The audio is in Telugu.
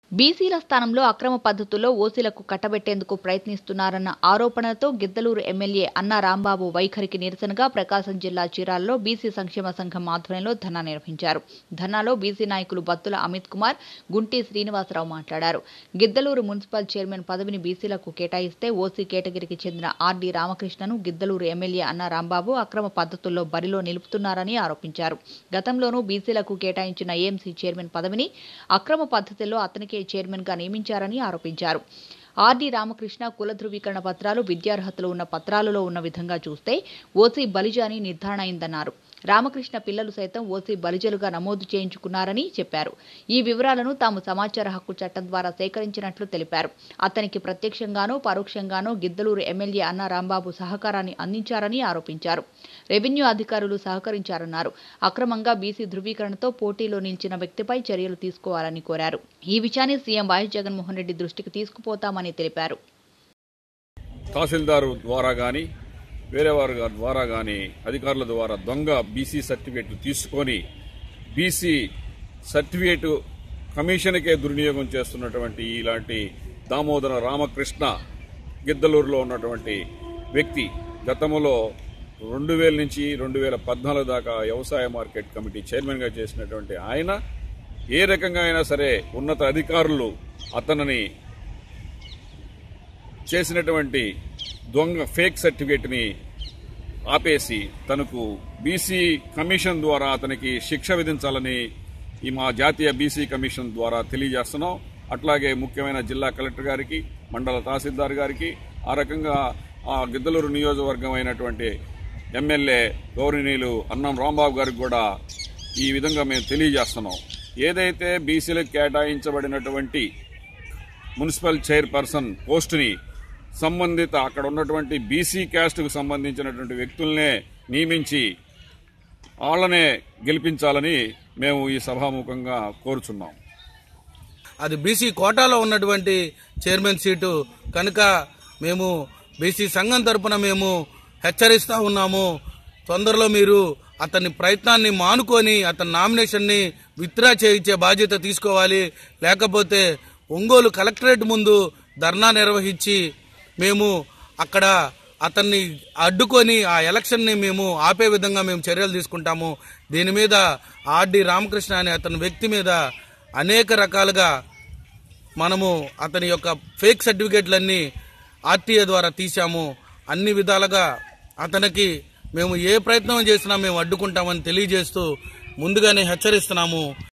బీసీల స్థానంలో అక్రమ పద్ధతుల్లో ఓసీలకు కట్టబెట్టేందుకు ప్రయత్నిస్తున్నారన్న ఆరోపణలతో గిద్దలూరు ఎమ్మెల్యే అన్నా రాంబాబు వైఖరికి నిరసనగా ప్రకాశం జిల్లా చీరాలలో బీసీ సంక్షేమ సంఘం ఆధ్వర్యంలో ధర్నా నిర్వహించారు ధర్నాలో బీసీ నాయకులు బత్తుల అమిత్ కుమార్ గుంటి శ్రీనివాసరావు మాట్లాడారు గిద్దలూరు మున్సిపల్ చైర్మన్ పదవిని బీసీలకు కేటాయిస్తే ఓసీ కేటగిరికి చెందిన ఆర్డీ రామకృష్ణను గిద్దలూరు ఎమ్మెల్యే అన్నా రాంబాబు అక్రమ పద్ధతుల్లో బరిలో నిలుపుతున్నారని ఆరోపించారు గతంలోనూ బీసీలకు కేటాయించిన ఏఎంసీ చైర్మన్ పదవిని అక్రమ పద్ధతిలో అతనికే చైర్మన్ గా నియమించారని ఆరోపించారు ఆర్డీ రామకృష్ణ కుల ధృవీకరణ పత్రాలు విద్యార్హతలు ఉన్న పత్రాలలో ఉన్న విధంగా చూస్తే ఓసీ బలిజ అని నిర్ధారణ అయిందన్నారు రామకృష్ణ పిల్లలు సైతం ఓసీ బలిజలుగా నమోదు చేయించుకున్నారని చెప్పారు ఈ వివరాలను తాము సమాచార హక్కు చట్టం ద్వారా సేకరించినట్లు తెలిపారు అతనికి ప్రత్యక్షంగానూ పరోక్షంగానూ గిద్దలూరు ఎమ్మెల్యే అన్న రాంబాబు సహకారాన్ని అందించారని ఆరోపించారు రెవెన్యూ అధికారులు సహకరించారన్నారు అక్రమంగా బీసీ ధృవీకరణతో పోటీలో నిలిచిన వ్యక్తిపై చర్యలు తీసుకోవాలని కోరారు ఈ విషయాన్ని సీఎం వైఎస్ జగన్మోహన్ రెడ్డి దృష్టికి తీసుకుపోతామని తెలిపారు తహసీల్దారు ద్వారా కానీ వేరే వారి ద్వారా కానీ అధికారుల ద్వారా దొంగ బీసీ సర్టిఫికేట్లు తీసుకొని బీసీ సర్టిఫికేట్ కమిషన్కే దుర్వినియోగం చేస్తున్నటువంటి ఇలాంటి దామోదర రామకృష్ణ గిద్దలూరులో ఉన్నటువంటి వ్యక్తి గతంలో రెండు వేల నుంచి రెండు వేల పద్నాలుగు దాకా వ్యవసాయ మార్కెట్ కమిటీ చైర్మన్గా చేసినటువంటి ఆయన ఏ రకంగా అయినా సరే ఉన్నత అధికారులు అతనిని చేసినటువంటి దొంగ ఫేక్ సర్టిఫికేట్ని ఆపేసి తనకు బీసీ కమిషన్ ద్వారా అతనికి శిక్ష విధించాలని ఈ మా జాతీయ బీసీ కమిషన్ ద్వారా తెలియజేస్తున్నాం అట్లాగే ముఖ్యమైన జిల్లా కలెక్టర్ గారికి మండల తహసీల్దార్ గారికి ఆ రకంగా ఆ గిద్దలూరు నియోజకవర్గం అయినటువంటి ఎమ్మెల్యే గౌరవనీయులు అన్నం రాంబాబు గారికి కూడా ఈ విధంగా మేము తెలియజేస్తున్నాం ఏదైతే బీసీలకు కేటాయించబడినటువంటి మున్సిపల్ చైర్పర్సన్ పోస్టుని సంబంధిత అక్కడ ఉన్నటువంటి బీసీ క్యాస్ట్కు సంబంధించినటువంటి వ్యక్తుల్నే నియమించి వాళ్ళనే గెలిపించాలని మేము ఈ సభాముఖంగా కోరుచున్నాం అది బీసీ కోటాలో ఉన్నటువంటి చైర్మన్ సీటు కనుక మేము బీసీ సంఘం తరపున మేము హెచ్చరిస్తా ఉన్నాము తొందరలో మీరు అతని ప్రయత్నాన్ని మానుకొని అతని నామినేషన్ని విత్డ్రా చేయించే బాధ్యత తీసుకోవాలి లేకపోతే ఒంగోలు కలెక్టరేట్ ముందు ధర్నా నిర్వహించి మేము అక్కడ అతన్ని అడ్డుకొని ఆ ఎలక్షన్ని మేము ఆపే విధంగా మేము చర్యలు తీసుకుంటాము దీని మీద ఆర్డి రామకృష్ణ అనే అతని వ్యక్తి మీద అనేక రకాలుగా మనము అతని యొక్క ఫేక్ సర్టిఫికేట్లన్నీ ఆర్టీఏ ద్వారా తీశాము అన్ని విధాలుగా అతనికి మేము ఏ ప్రయత్నం చేసినా మేము అడ్డుకుంటామని తెలియజేస్తూ ముందుగానే హెచ్చరిస్తున్నాము